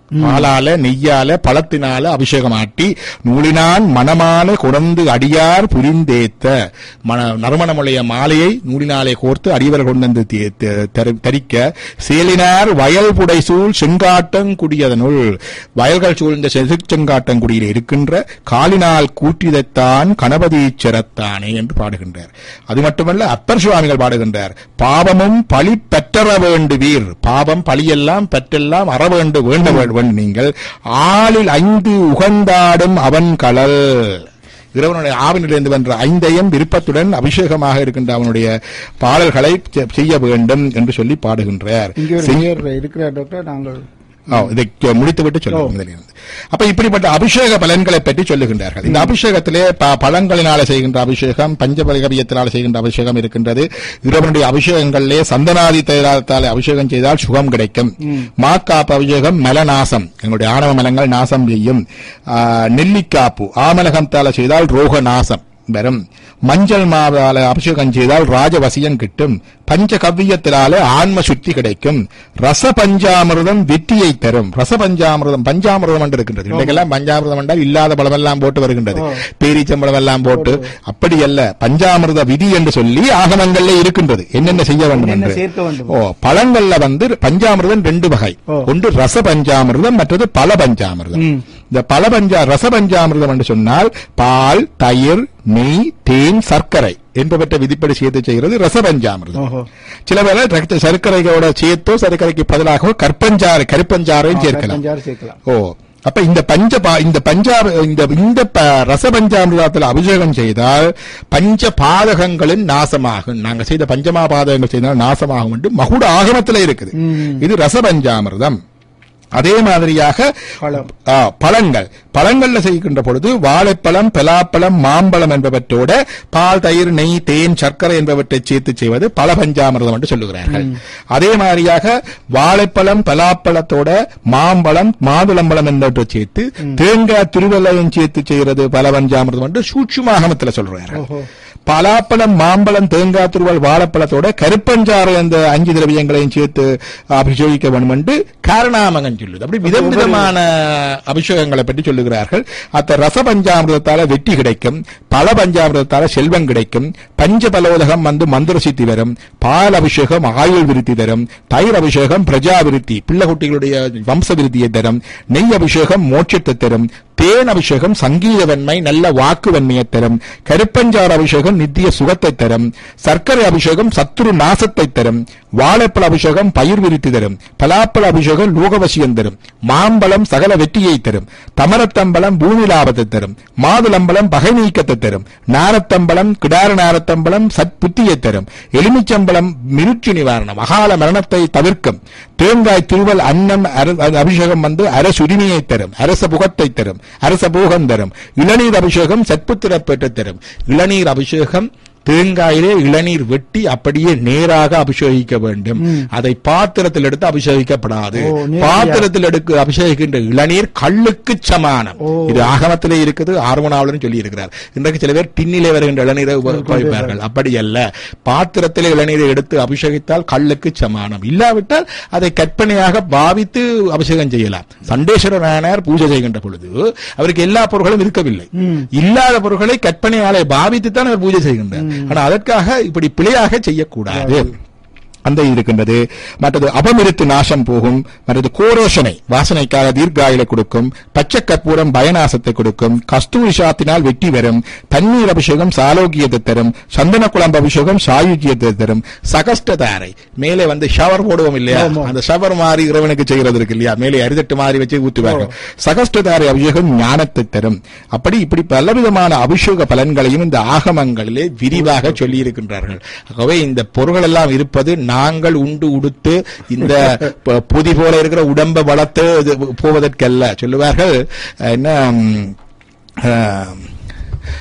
பாலால நெய்யால பழத்தினால அபிஷேகமாட்டி நூலினான் மணமான குணந்து அடியார் புரிந்தேத்த மண நறுமணமுடைய மாலையை நூலினாலே கோர்த்து அடியவர் கொண்டு வந்து தே- தே- தரு- தரிக்க சேலினார் வயல் புடை சூழ் செங்காட்டங்குடியதனுள் வயல்கள் சூழ்ந்த செங்காட்டங்குடியில் இருக்கின்ற காலினால் கூட்டியதைத்தான் கணபதீச்சரத்தானே என்று பாடுகின்றார் அது மட்டுமல்ல அப்பர் சுவாமிகள் பாடுகின்றார் பாவமும் பழி பெற்றற வேண்டுவீர் பாவம் பழியெல்லாம் பெற்றெல்லாம் அற வேண்டு வேண்ட வேண்டும் நீங்கள் ஆளில் ஐந்து உகந்தாடும் அவன் கலல் இறைவனுடைய ஆவினிலிருந்து வென்ற ஐந்தையும் விருப்பத்துடன் அபிஷேகமாக இருக்கின்ற அவனுடைய பாடல்களை செ- செய்ய வேண்டும் என்று சொல்லி பாடுகின்றார் இங்கே ஒரு செய்- நேயர் இருக்கிறார் டாக்டர் நாங்கள் ஆ, இதை க- முடித்துவிட்டு சொல்லுவோம் முதலிலிருந்து. அப்ப இப்படிப்பட்ட அபிஷேக பலன்களை பற்றி சொல்லுகின்றார்கள் இந்த அபிஷேகத்திலே ப- பழங்களினால செய்கின்ற அபிஷேகம் பஞ்சபலகவியத்தினால செய்கின்ற அபிஷேகம் இருக்கின்றது இறைவனுடைய அபிஷேகங்களிலே சந்தனாதி தைராத்தாலே அபிஷேகம் செய்தால் சுகம் கிடைக்கும் மாக்காப்பு அபிஷேகம் மலநாசம் எங்களுடைய ஆணவ மலங்கள் நாசம் செய்யும் ஆ, நெல்லிக்காப்பு ஆமலகத்தால செய்தால் ரோக நாசம் வரும் மஞ்சள் மாவால அபிஷேகம் செய்தால் ராஜவசியம் கிட்டும் பஞ்ச கவ்வியத்தினால ஆன்ம சுத்தி கிடைக்கும் ரச பஞ்சாமிர்தம் வெற்றியை தரும் ரச பஞ்சாமிர்தம் பஞ்சாமிர்தம் என்று இருக்கின்றது இன்றைக்கெல்லாம் பஞ்சாமிர்தம் என்றால் இல்லாத பழமெல்லாம் போட்டு வருகின்றது பேரீச்சம்பழம் எல்லாம் போட்டு அப்படி அல்ல பஞ்சாமிர்த விதி என்று சொல்லி ஆகமங்கள்ல இருக்கின்றது என்னென்ன செய்ய வேண்டும் என்னென்ன என்று சேர்க்க வேண்டும்? ஓ பழங்கள்ல வந்து பஞ்சாமிர்தம் ரெண்டு வகை ஓ. ஒன்று ரச பஞ்சாமிர்தம் மற்றது பல பஞ்சாமிர்தம் ம். இந்த பல பஞ்சா ரச பஞ்சாமிர்தம் என்று சொன்னால் பால் தயிர் நெய் தேன் சர்க்கரை என்பவற்றை விதிப்படி சேர்த்து செய்கிறது ரச பஞ்சாமிர்தம் ஓஹோ சில வேளை ரத்த சர்க்கரையோட சேர்த்தோ சர்க்கரைக்கு பதிலாக கற்பஞ்சாறு கருப்பஞ்சாறையும் சேர்க்கலாம் பஞ்சாறு சேர்க்கலாம் ஓ அப்ப இந்த பஞ்ச பா- இந்த பஞ்சா இந்த இந்த ப- ரச பஞ்சாமிர்தத்தில் அபிஷேகம் செய்தால் பஞ்ச பாதகங்களின் நாசமாகும் நாங்க செய்த பஞ்சமா பாதகங்கள் செய்தால் நாசமாகும் என்று மகுட ஆகமத்தில் இருக்குது இது ரச பஞ்சாமிர்தம் அதே மாதிரியாக பழம். ஆ, பழங்கள் பழங்கள்ல செய்கின்ற பொழுது வாழைப்பழம் பலாப்பழம் மாம்பழம் என்பவற்றோட பால் தயிர் நெய் தேன் சர்க்கரை என்பவற்றை சேர்த்து செய்வது பல பஞ்சாமிர்தம் என்று சொல்லுகிறார்கள் அதே மாதிரியாக வாழைப்பழம் பலாப்பழத்தோட மாம்பழம் மாதுளம்பழம் என்பவற்றை சேர்த்து தேங்காய் திருவள்ளையும் சேர்த்து செய்கிறது பல பஞ்சாமிர்தம் என்று சூட்சுமாகமத்தில் சொல்றார்கள் ஓஹோ. பலாப்பழம் மாம்பழம் தேங்காய் துருவல் வாழைப்பழத்தோட கருப்பஞ்சாறு அந்த அஞ்சு திரவியங்களையும் சேர்த்து அபிஷேகிக்க வேண்டும் என்று காரணாமகன் சொல்லுது அப்படி விதம் விதமான அபிஷேகங்களை பற்றி சொல்லுகிறார்கள் அத்த ரச பஞ்சாமிரதத்தால வெற்றி கிடைக்கும் பல பஞ்சாமிரதத்தால செல்வம் கிடைக்கும் பஞ்ச பலோதகம் வந்து மந்திர சித்தி வரும் பால் அபிஷேகம் ஆயுள் விருத்தி தரும் தயிர் அபிஷேகம் பிரஜா விருத்தி பிள்ளை குட்டிகளுடைய வம்ச விருத்தியை தரும் நெய் அபிஷேகம் மோட்சத்தை தரும் தேன் அபிஷேகம் சங்கீதவன்மை நல்ல வாக்குவன்மையை தரும் கருப்பஞ்சாறு அபிஷேகம் நித்திய சுகத்தை தரும் சர்க்கரை அபிஷேகம் சத்துரு நாசத்தை தரும் வாழைப்பழ அபிஷேகம் பயிர் விருத்தி தரும் பலாப்பழ அபிஷேகம் லோகவசியம் தரும் மாம்பழம் சகல வெற்றியை தரும் தமரத்தம்பலம் பூமி லாபத்தை தரும் மாதுளம்பலம் பகை நீக்கத்தை தரும் நாரத்தம்பலம் கிடார நாரத்தம்பலம் சத்புத்தியை தரும் எலுமிச்சம்பலம் மிருச்சு நிவாரணம் அகால மரணத்தை தவிர்க்கும் தேங்காய் திருவல் அன்னம் அர- அபிஷேகம் வந்து அரசுரிமையை தரும் அரச புகத்தை தரும் அரச போகம் தரும் இளநீர் அபிஷேகம் சத்புத்திர பெற்று தரும் இளநீர் அபிஷேகம் தேங்காயிலே இளநீர் வெட்டி அப்படியே நேராக அபிஷேகிக்க வேண்டும் அதை பாத்திரத்தில் எடுத்து அபிஷேகிக்கப்படாது ஓ, நேரடியா. பாத்திரத்தில் எடுக்க அபிஷேகிக்கின்ற இளநீர் கல்லுக்கு சமானம் ஓ. இது ஆகமத்திலே இருக்குது ஆர்வனாவலன் சொல்லி இருக்கிறார் இன்றைக்கு சில பேர் டின்னிலே வருகின்ற இளநீரை உபயோகிப்பார்கள் அப்படி அல்ல பாத்திரத்திலே இளநீரை எடுத்து அபிஷேகித்தால் கல்லுக்கு சமானம் இல்லாவிட்டால் அதை கற்பனையாக பாவித்து அபிஷேகம் செய்யலாம் சண்டேஸ்வர நாயனார் பூஜை செய்கின்ற பொழுது அவருக்கு எல்லா பொருட்களும் இருக்கவில்லை இல்லாத பொருட்களை கற்பனையாலே பாவித்து தான் அவர் பூஜை செய்கின்றார் ஆனா அதற்காக இப்படி பிழையாக செய்யக்கூடாது அந்த இது இருக்கின்றது மற்றது அபமிருத்து நாசம் போகும் மற்றது கோரோஷனை வாசனைக்காக தீர்க்காயிலை கொடுக்கும் பச்சை கற்பூரம் பயநாசத்தை கொடுக்கும் கஸ்தூரி சாத்தினால் வெற்றி வரும் தண்ணீர் அபிஷேகம் சாலோக்கியத்தை தரும் சந்தன குழம்பு அபிஷேகம் சாயுஜ்யத்தை தரும் சகஸ்டதாரை மேலே வந்து ஷவர் போடுவோம் இல்லையா அந்த ஷவர் மாதிரி இறைவனுக்கு செய்கிறது இருக்கு இல்லையா மேலே அரிதட்டு மாதிரி வச்சு ஊத்துவார்கள் சகஸ்டதாரை அபிஷேகம் ஞானத்தை தரும் அப்படி இப்படி பலவிதமான அபிஷேக பலன்களையும் இந்த ஆகமங்களிலே விரிவாக சொல்லி இருக்கின்றார்கள் ஆகவே இந்த பொருள்கள் எல்லாம் இருப்பது நாங்கள் உண்டு உடுத்து இந்த ப- புதி போல இருக்கிற உடம்ப வளர்த்து இது போவதற்கல்ல சொல்லுவார்கள் என்ன ம், ஆ,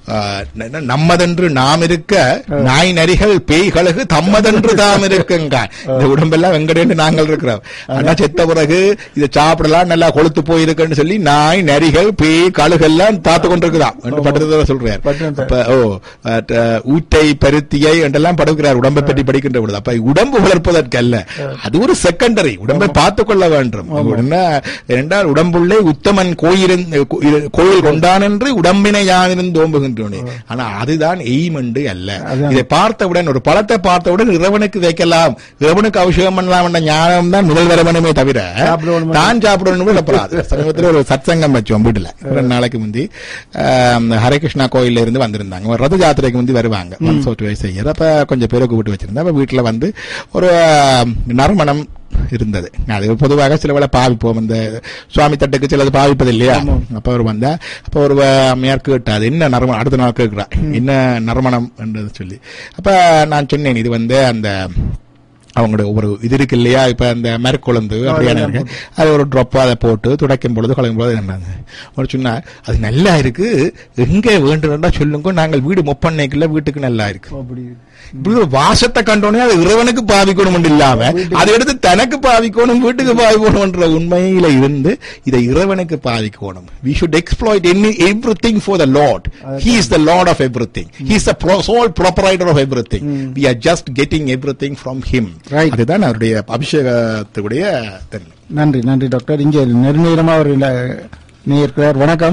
ஆஹ், ந- நம்மதென்று நாம் இருக்க நாய் நரிகள் பேய்களுக்கு தம்மதென்று தாம் இருக்குங்க இந்த உடம்பெல்லாம் வெங்கடேன்னு நாங்கள் இருக்கிறோம் ஆனா செத்த பிறகு இதை சாப்பிடலாம் நல்லா கொழுத்து போயிருக்குன்னு சொல்லி நாய் நரிகள் பேய் கழுகெல்லாம் தாத்து கொண்டிருக்குதாம் என்று பட்டத்தை சொல்றார் பட்டத்தை. அப்ப ஓ அட், அஹ், ஊட்டை பருத்தியை என்றெல்லாம் படுக்கிறார் உடம்பை பற்றி படிக்கின்ற பொழுது அப்ப உடம்பு வளர்ப்பதற்கு அல்ல அது ஒரு செகண்டரி உடம்பை பார்த்துக் கொள்ள வேண்டும் என்ன என்றால் உடம்புள்ளே உத்தமன் கோயிலின் கோயில் கொண்டான் என்று உடம்பினை யானிருந்து ஓம்புகின்றோனே ஆனா அதுதான் எய்மண்டு அல்ல அதான். இதை பார்த்தவுடன் ஒரு பழத்தை பார்த்தவுடன் இறைவனுக்கு வைக்கலாம் இறைவனுக்கு அபிஷேகம் பண்ணலாம் என்ற ஞானம் தான் முதல் வரவனுமே தவிர சாப்பிடணும். தான் சாப்பிடணும் இல்லப்படாது சமீபத்தில் ஒரு சத்சங்கம் வச்சோம் வீட்டுல ரெண்டு நாளைக்கு முந்தி ஆம், ஹரேகிருஷ்ணா கோயில்ல இருந்து வந்திருந்தாங்க ஒரு ரத ஜாத்திரைக்கு முந்தி வருவாங்க மனசோட்டு செய்யற அப்ப கொஞ்சம் பேரை கூப்பிட்டு வச்சிருந்தேன் அப்ப வீட்டுல வந்து ஒரு ஆம், நறுமணம் இருந்தது அது பொதுவாக சில வேளை பாவிப்போம் இந்த சுவாமி தட்டுக்கு சிலது பாவிப்பது இல்லையா அப்ப அவர் வந்தா அப்ப ஒரு அம்மையார் கேட்டாது என்ன நறுமணம் அடுத்த நாள் கேட்கிறா என்ன நறுமணம் என்றது சொல்லி அப்ப நான் சொன்னேன் இது வந்து அந்த அவங்களோட ஒரு இது இருக்கு இல்லையா இப்ப அந்த மரக்குழந்து அப்படியான இருக்கு அது ஒரு ட்ராப் அதை போட்டு துடைக்கும் பொழுது குழம்பும் பொழுது என்னது ஒரு சொன்னா அது நல்லா இருக்கு எங்க வேண்டும்னா சொல்லுங்க நாங்கள் வீடு மொப்பண்ணைக்குள்ள வீட்டுக்கு நல்லா இருக்கு அப்படி இப்படி ஒரு வாசத்தை கண்டோனே அது இறைவனுக்கு பாவிக்கணும் இல்லாம அதை எடுத்து தனக்கு பாவிக்கணும் வீட்டுக்கு பாவிக்கணும்ன்ற உண்மையில இருந்து இதை இறைவனுக்கு பாவிக்கணும் we should exploit any everything for the lord he is the lord of everything he is the pro- sole proprietor of everything we are just getting everything from him Right. அதுதான் அவருடைய அபிஷேகத்துடைய தன்மை நன்றி நன்றி டாக்டர் இங்கே நெருநீரமா ஒரு நேர்க்கிறார் வணக்கம்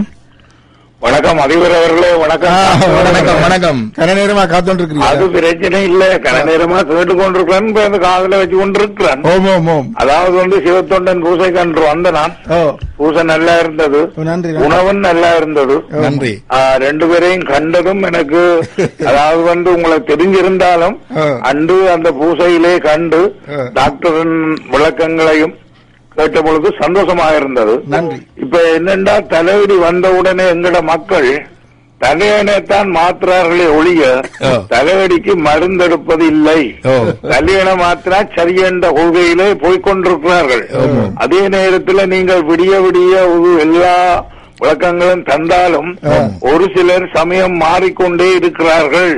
வணக்கம் அதிபர் அவர்களே வணக்கம் வணக்கம் வணக்கம் கன நேரமா காத்துட்டு அது இருக்கிறீங்க பிரச்சனை இல்ல கன நேரமா கேட்டு கொண்டிருக்கிறேன் இப்ப இந்த காதுல வச்சு கொண்டிருக்கிறேன் ஓம் ஓம் ஓம் அதாவது வந்து சிவத்தொண்டன் பூசை கன்று வந்த நான் ஓ பூசை நல்லா இருந்தது நன்றி நன்றி. உணவும் நல்லா இருந்தது நன்றி ஆ, ரெண்டு பேரையும் கண்டதும் எனக்கு அதாவது வந்து உங்களை தெரிஞ்சிருந்தாலும் ஆ. அன்று அந்த பூசையிலே கண்டு ஆ. டாக்டரின் விளக்கங்களையும் கேட்ட பொழுது சந்தோஷமாக இருந்தது நன்றி. இப்ப என்னண்டா தலைவலி வந்த உடனே எங்கட மக்கள் தலையணைத்தான் மாத்துறார்களே ஒழிய ஆ. தலைவலிக்கு மருந்தெடுப்பது இல்லை ஓ. கல்யாண மாத்திரா சரி என்ற கொள்கையிலே போய்கொண்டிருக்கிறார்கள் அதே நேரத்தில் நீங்கள் விடிய விடிய ஒரு எல்லா விளக்கங்களும் தந்தாலும் ஒரு சிலர் சமயம் மாறிக்கொண்டே இருக்கிறார்கள்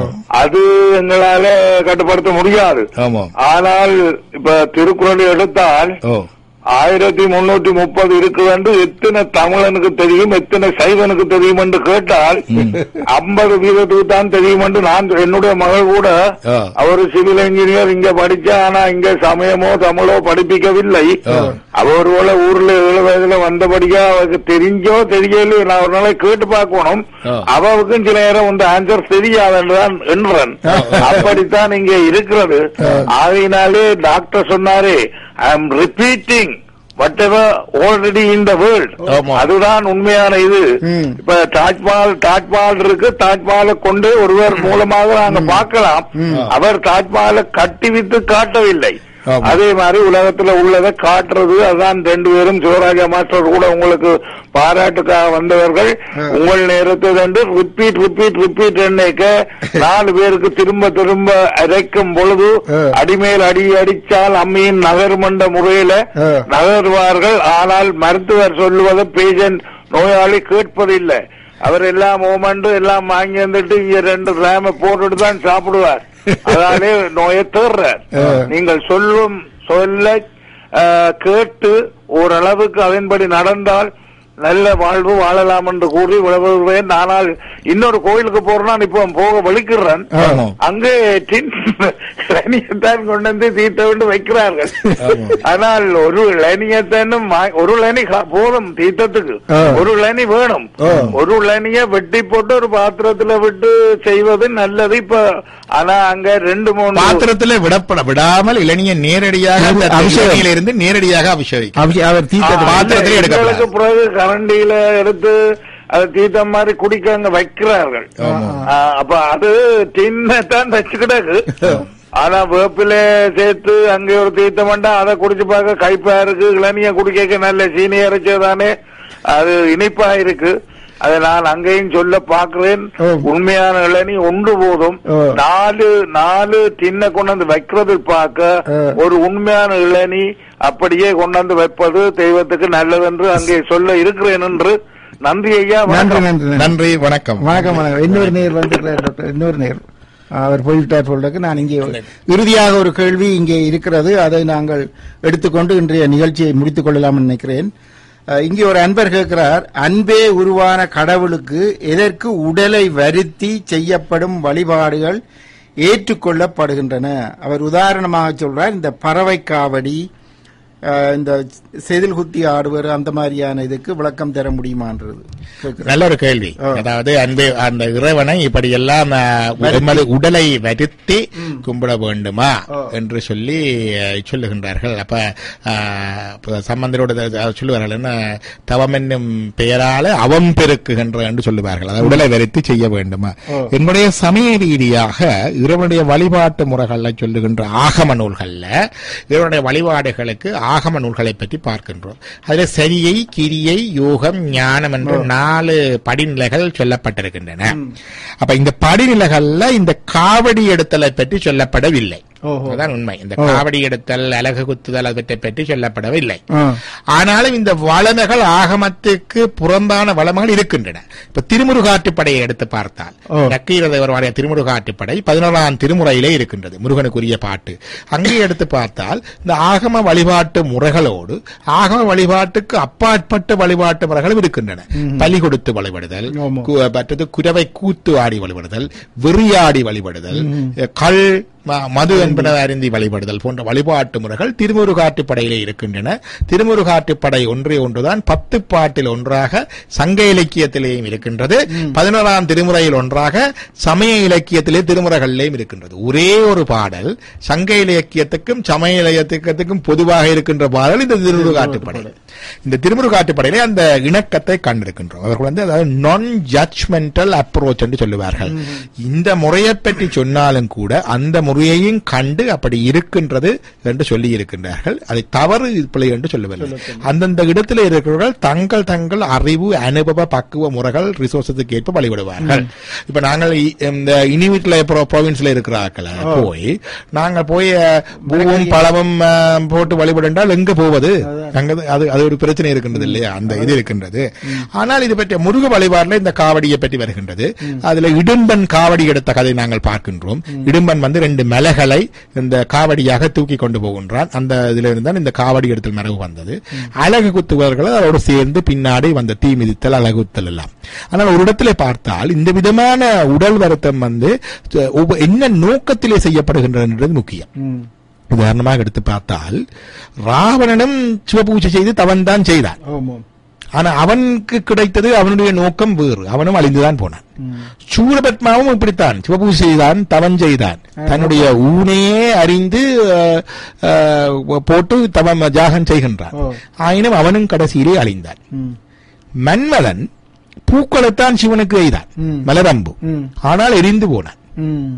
அது எங்களால கட்டுப்படுத்த முடியாது ஆமா ஆனால் இப்ப திருக்குறள் எடுத்தால் ஓ ஆயிரத்தி முன்னூத்தி முப்பது இருக்கு என்று எத்தனை தமிழனுக்கு தெரியும் எத்தனை சைவனுக்கு தெரியும் என்று கேட்டால் ஐம்பது வீதத்துக்கு தான் தெரியும் என்று நான் என்னுடைய மகள் கூட ஆ. அவர் சிவில் இன்ஜினியர் இங்க படிச்சா ஆனா இங்க சமயமோ தமிழோ படிப்பிக்கவில்லை அவர் போல ஊர்ல ஏழு வயதுல வந்தபடியா அவருக்கு தெரிஞ்சோ தெரியலையோ நான் ஒரு நாளை கேட்டு பார்க்கணும் ஆ. அவருக்கும் சில நேரம் இந்த ஆன்சர் தெரியாது என்றுதான் என்றன் அப்படித்தான் இங்க இருக்கிறது ஆகையினாலே டாக்டர் சொன்னாரே I am repeating whatever already in the world ஆமா. அதுதான் உண்மையான இது ம். இப்ப தாஜ்மஹால் தாஜ்மஹால் இருக்கு தாஜ்மஹாலை கொண்டு ஒருவர் மூலமாக நாங்க பார்க்கலாம் அவர் தாஜ்மஹாலை கட்டிவித்து காட்டவில்லை ஆமா. அதே மாதிரி உலகத்துல உள்ளதை காட்டுறது அதான் ரெண்டு பேரும் சிவராஜா மாஸ்டர் கூட உங்களுக்கு பாராட்டுக்காக வந்தவர்கள் உங்கள் நேரத்தை கண்டு ரிப்பீட் ரிப்பீட் ரிப்பீட் என்னைக்க நாலு பேருக்கு திரும்ப திரும்ப அரைக்கும் பொழுது ஆ. அடிமேல் அடி அடிச்சால் அம்மியின் நகர்மண்ட முறையில ஆ. நகர்வார்கள் ஆனால் மருத்துவர் சொல்லுவதை பேஷண்ட் நோயாளி கேட்பதில்லை அவர் எல்லாம் ஓமண்டு எல்லாம் வாங்கி வந்துட்டு இங்க ரெண்டு ரேம போட்டுட்டு தான் சாப்பிடுவார் அதனாலே நோயை தேர்றார் நீங்கள் சொல்லும் சொல்ல ஆ, கேட்டு ஓரளவுக்கு அதன்படி நடந்தால் நல்ல வாழ்வு வாழலாம் என்று கூறி விளம்புகிறேன் ஆனால் இன்னொரு கோயிலுக்கு போறேன்னா இப்போ போக வலிக்கிறேன் ஆமா. அங்கே டின் லனியத்தான் கொண்டு வந்து தீர்த்த விட்டு வைக்கிறார்கள் ஆனால் ஒரு லனியத்தானும் வா- ஒரு லனி கா- போதும் தீர்த்தத்துக்கு ஆ. ஒரு லனி வேணும் ஆ. ஒரு லனிய வெட்டி போட்டு ஒரு பாத்திரத்துல விட்டு செய்வது நல்லது இப்ப ஆனா அங்க ரெண்டு மூணு பாத்திரத்துல விடப்பட விடாமல் இளநிய நேரடியாக அந்த அபிஷேகம். இளநியில இருந்து நேரடியாக அபிஷேகிக்கும் அபிஷே- அவர் தீர்த்தத்தை ஆ, பாத்திரத்திலே இல்ல, எடுக்கப்படாது. எங்களுக்கு பிறகு கரண்டியில எடுத்து அது தீர்த்தம் மாதிரி குடிக்க அங்க வைக்கிறார்கள் ஆ, அப்ப அது டின்னத்தான் வச்சுக்கிடாது ஆனா வேப்பில சேர்த்து அங்க ஒரு தீர்த்தம் வேண்டா அதை குடிச்சு பார்க்க கைப்பா இருக்கு இளநிய குடிக்க நல்ல சீனி அரைச்சதானே அது இனிப்பா இருக்கு அதை நான் அங்கேயும் சொல்ல பாக்குறேன் ஓ. உண்மையான இளநி ஒன்று போதும் ஓ. நாலு நாலு டின்ன கொண்டு வந்து வைக்கிறது பார்க்க ஆ. ஒரு உண்மையான இளநி அப்படியே கொண்டாந்து வைப்பது தெய்வத்துக்கு நல்லது என்று அங்கே சொல்ல இருக்கிறேன் என்று நன்றி ஐயா நன்றி வணக்கம். நன்றி நன்றி. நன்றி வணக்கம் வணக்கம் வணக்கம் இன்னொரு நேர் வந்துக்கிறார் டாக்டர் இன்னொரு நேர் அவர் போய்விட்டார் சொல்றதுக்கு நான் இங்கே இறுதியாக ஒரு கேள்வி இங்கே இருக்கிறது அதை நாங்கள் எடுத்துக்கொண்டு இன்றைய நிகழ்ச்சியை முடித்துக் கொள்ளலாம் நினைக்கிறேன் அஹ், இங்கே ஒரு அன்பர் கேட்கிறார் அன்பே உருவான கடவுளுக்கு எதற்கு உடலை வருத்தி செய்யப்படும் வழிபாடுகள் ஏற்றுக்கொள்ளப்படுகின்றன அவர் உதாரணமாக சொல்றார் இந்த பறவை காவடி அஹ், இந்த செதில் குத்தி ஆடுவர் அந்த மாதிரியான இதுக்கு விளக்கம் தர முடியுமான்றது கேட்கிறார். நல்ல ஒரு கேள்வி ஆ. அதாவது அன்பு அந்த இறைவனை இப்படியெல்லாம் அஹ், உடம்பு- உடலை வருத்தி கும்பிட வேண்டுமா ஆ. என்று சொல்லி அஹ், சொல்லுகின்றார்கள் அப்ப அஹ், இப்ப சம்பந்தரோட த- சொல்லுவார்கள் என்ன தவம் என்னும் பெயரால அவம் பெருக்குகின்ற என்று சொல்லுவார்கள் அதாவது உடலை வருத்தி செய்ய வேண்டுமா ஆ. என்னுடைய சமய ரீதியாக இறைவனுடைய வழிபாட்டு முறைகள்ல சொல்லுகின்ற ஆகம நூல்கள்ல இறைவனுடைய வழிபாடுகளுக்கு ஆகம நூல்களை பற்றி பார்க்கின்றோம் அதுல சரியை கிரியை யோகம் ஞானம் என்ற நாலு படிநிலைகள் சொல்லப்பட்டிருக்கின்றன அப்ப இந்த படிநிலைகள்ல இந்த காவடி எடுத்தலை பற்றி சொல்லப்படவில்லை ஓஹோ. அதான் உண்மை இந்த ஓ. காவடி எடுத்தல் அலகு குத்துதல் அதை பற்றி சொல்லப்படவில்லை ஆ. ஆனாலும் இந்த வளமைகள் ஆகமத்துக்கு புறம்பான வளமைகள் இருக்கின்றன இப்ப திருமுருகாற்றுப்படையை எடுத்து பார்த்தால் ஓ. நக்கீரதேவருடைய திருமுருகாற்றுப்படை பதினோராம் திருமுறையிலே இருக்கின்றது முருகனுக்குரிய பாட்டு அங்கே எடுத்து பார்த்தால் இந்த ஆகம வழிபாட்டு முறைகளோடு ஆகம வழிபாட்டுக்கு அப்பாற்பட்ட வழிபாட்டு முறைகளும் இருக்கின்றன பலி கொடுத்து வழிபடுதல் ஆமா. கு- மற்றது குரவை கூத்து ஆடி வழிபடுதல் வெறியாடி வழிபடுதல் கள் ம- மது என்பன அருந்தி வழிபடுதல் போன்ற வழிபாட்டு முறைகள் திருமுருகாற்றுப்படையிலே இருக்கின்றன திருமுருகாற்றுப்படை ஒன்றே ஒன்றுதான் பத்து பாட்டில் ஒன்றாக சங்க இலக்கியத்திலேயும் இருக்கின்றது பதினோராம் திருமுறையில் ஒன்றாக சமய இலக்கியத்திலே திருமுறைகளிலேயும் இருக்கின்றது ஒரே ஒரு பாடல் சங்க இலக்கியத்துக்கும் சமய இலக்கியத்துக்கும் பொதுவாக இருக்கின்ற பாடல் இந்த திருமுருகாற்றுப்படை இந்த திருமுருகாற்றுப்படையிலே அந்த இணக்கத்தை கண்டிருக்கின்றோம் அவர்கள் வந்து அதாவது நான் ஜட்ஜ்மெண்டல் அப்ரோச் என்று சொல்லுவார்கள் இந்த முறையை பற்றி சொன்னாலும் கூட அந்த முறையையும் கண்டு அப்படி இருக்கின்றது என்று சொல்லி இருக்கின்றார்கள் அதை தவறு பிழை என்று சொல்லவில்லை அந்தந்த இடத்துல இருக்கிறவர்கள் தங்கள் தங்கள் அறிவு அனுபவ பக்குவ முறைகள் ரிசோர்ஸஸுக்கு ஏற்ப வழிபடுவார்கள் இப்ப நாங்கள் இ- இந்த இனிவிட்ல ப்ரோவின்ஸ்ல இருக்கிறார்கள் போய் நாங்கள் போய் அஹ், பூவும் பழமும் அஹ், போட்டு வழிபடுண்டால் எங்க போவது அங்க அது அது ஒரு பிரச்சனை இருக்கின்றது இல்லையா அந்த இது இருக்கின்றது ஆனால் இது பற்றிய முருக வழிபாடுல இந்த காவடியை பற்றி வருகின்றது அதுல இடும்பன் காவடி எடுத்த கதை நாங்கள் பார்க்கின்றோம் இடும்பன் வந்து ரெண்டு மலைகளை இந்த காவடியாக தூக்கி கொண்டு போகின்றான் அந்த இதுல இருந்தான் இந்த காவடி எடுத்தல் மரபு வந்தது அழகு குத்துவர்கள் அதோடு சேர்ந்து பின்னாடி வந்த தீ மிதித்தல் அழகு குத்தல் எல்லாம் ஆனால் ஒரு இடத்துல பார்த்தால் இந்த விதமான உடல் வருத்தம் வந்து அஹ், ஒவ்வொ- என்ன நோக்கத்திலே செய்யப்படுகின்றது முக்கியம் ம். உதாரணமாக எடுத்து பார்த்தால் ராவணனும் சிவபூஜை செய்து தவன் தான் செய்தான் ஆமாம் ஆனா அவனுக்கு கிடைத்தது அவனுடைய நோக்கம் வேறு அவனும் அழிந்துதான் போனான் சூரபத்மாவும் இப்படித்தான் சிவபூஜை செய்தான் தவன் செய்தான் தன்னுடைய ஊனையே அறிந்து அஹ், அஹ், போட்டு தவம் ஜாகம் செய்கின்றான் ஓ. ஆயினும் அவனும் கடைசியிலே அழிந்தான் ம். மன்மதன் பூக்களைத்தான் சிவனுக்கு எய்தான் ம். மலரம்பு ம். ஆனால் எரிந்து போனான் ம்.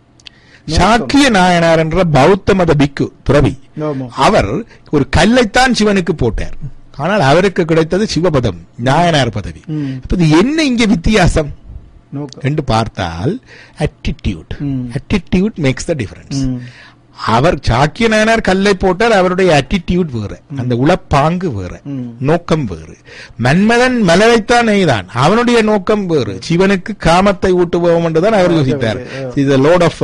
சாக்கிய நாயனார் என்ற பௌத்த மத பிக்கு துறவி ஆமாம் அவர் ஒரு கல்லைத்தான் சிவனுக்கு போட்டார் ஆனால் அவருக்கு கிடைத்தது சிவபதம் நாயனார் பதவி ம். அப்ப இது என்ன இங்க வித்தியாசம் நோக்கம் என்று பார்த்தால் attitude ம். attitude மேக்ஸ் த டிஃபரன்ஸ் ம். அவர் சாக்கிய நாயனார் கல்லை போட்டார் அவருடைய attitude வேறு அந்த உளப்பாங்கு வேறு ம். நோக்கம் வேறு மன்மதன் மலரைத்தான் நெய்தான் அவனுடைய நோக்கம் வேறு சிவனுக்கு காமத்தை ஊட்டுவோம் என்றுதான் அவர் யோசித்தார் இது லோட் ஆஃப்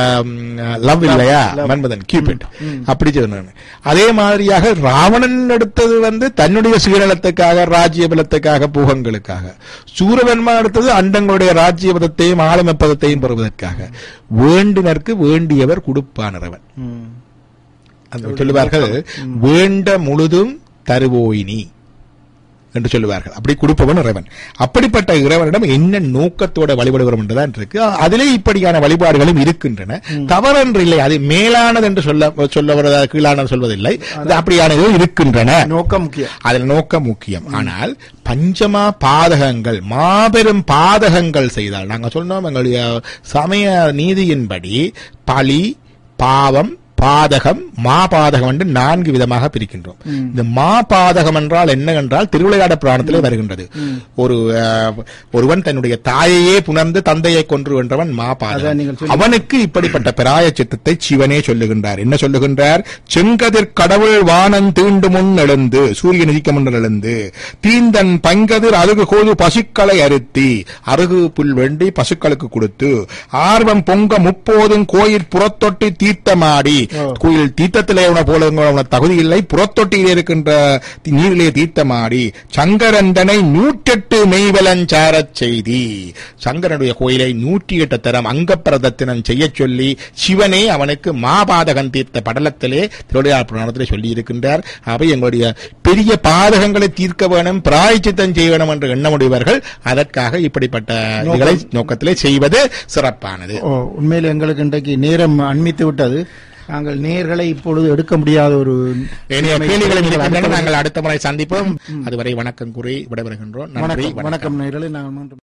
லவ் இல்லையா மன்மதன் கியூபிட் அப்படி சொன்னாங்க அதே மாதிரியாக ராவணன் எடுத்தது வந்து தன்னுடைய சுயநலத்துக்காக ராஜ்ய பலத்துக்காக பூகங்களுக்காக சூரவன்மா எடுத்தது அண்டங்களுடைய ராஜ்ய பதத்தையும் ஆளுமை பதத்தையும் பெறுவதற்காக வேண்டினருக்கு வேண்டியவர் கொடுப்பானவன் ம். அந்த சொல்லுவார்கள் வேண்ட முழுதும் தருவோயினி என்று சொல்லுவார்கள் அப்படி கொடுப்பவன் இறைவன் அப்படிப்பட்ட இறைவனிடம் என்ன நோக்கத்தோட வழிபடுகிறோம் என்றுதான் இருக்கு அதிலே இப்படியான வழிபாடுகளும் இருக்கின்றன தவறென்று இல்லை அது மேலானது என்று சொல்ல சொல்ல வருவதா கீழானது சொல்வதில்லை இது அப்படியானது இருக்கின்றன நோக்கம் முக்கியம் அதில் நோக்கம் முக்கியம் ஆனால் பஞ்சமா பாதகங்கள் மாபெரும் பாதகங்கள் செய்தால் நாங்க சொன்னோம் எங்களுடைய சமய நீதியின்படி பழி பாவம் பாதகம் மாபாதகம் என்று நான்கு விதமாக பிரிக்கின்றோம் இந்த மாபாதகம் என்றால் என்ன என்றால் திருவிளையாட புராணத்திலே வருகின்றது ஒரு அஹ், ஒருவன் தன்னுடைய தாயையே புணர்ந்து தந்தையை கொன்று வென்றவன் அதான் மாபாதகம் நீங்கள் சொல்லி- அவனுக்கு இப்படிப்பட்ட பிராய சித்தத்தை சிவனே சொல்லுகின்றார் என்ன சொல்லுகின்றார் செங்கதிர் கடவுள் வானன் தீண்டு முன் எழுந்து சூரியன் உதிக்க முன்னர் எழுந்து தீந்தன் பங்கதிர் அருகு கோது பசுக்களை அறுத்தி அருகு புல் வேண்டி பசுக்களுக்கு கொடுத்து ஆர்வம் பொங்க முப்போதும் கோயில் புறத்தொட்டி தீர்த்தமாடி கோயில் தீர்த்தத்திலே உன போல உன தகுதி இல்லை புறத்தொட்டியில் இருக்கின்ற தி- நீரிலே தீர்த்தமாடி சங்கரந்தனை நூற்றெட்டு மெய்வலஞ்சாரச் செய்தி சங்கரனுடைய கோயிலை நூற்றி எட்டு தரம் அங்கப்பிரதத்தினம் செய்யச் சொல்லி சிவனே அவனுக்கு மாபாதகன் தீர்த்த படலத்திலே திருவிளையாடல் புராணத்திலே சொல்லி இருக்கின்றார் அவை எங்களுடைய பெரிய பாதகங்களை தீர்க்க வேணும் பிராயச்சித்தம் செய்ய வேணும் என்ற எண்ணமுடையவர்கள் அதற்காக இப்படிப்பட்ட இதுகளை நோக்கத்திலே செய்வது சிறப்பானது ஓ உண்மையில் எங்களுக்கு இன்றைக்கு நேரம் அண்மித்து விட்டது நாங்கள் நேர்களை இப்பொழுது எடுக்க முடியாத ஒரு இனிய கேள்விகளை நீங்கள் இருக்கின்றன. அடுத்த- நாங்கள் அடுத்த முறை சந்திப்போம் அதுவரை வணக்கம் கூறி விடைபெறுகின்றோம் நன்றி வணக்கம் வணக்கம் நேர்களை நாங்கள் மீண்டும்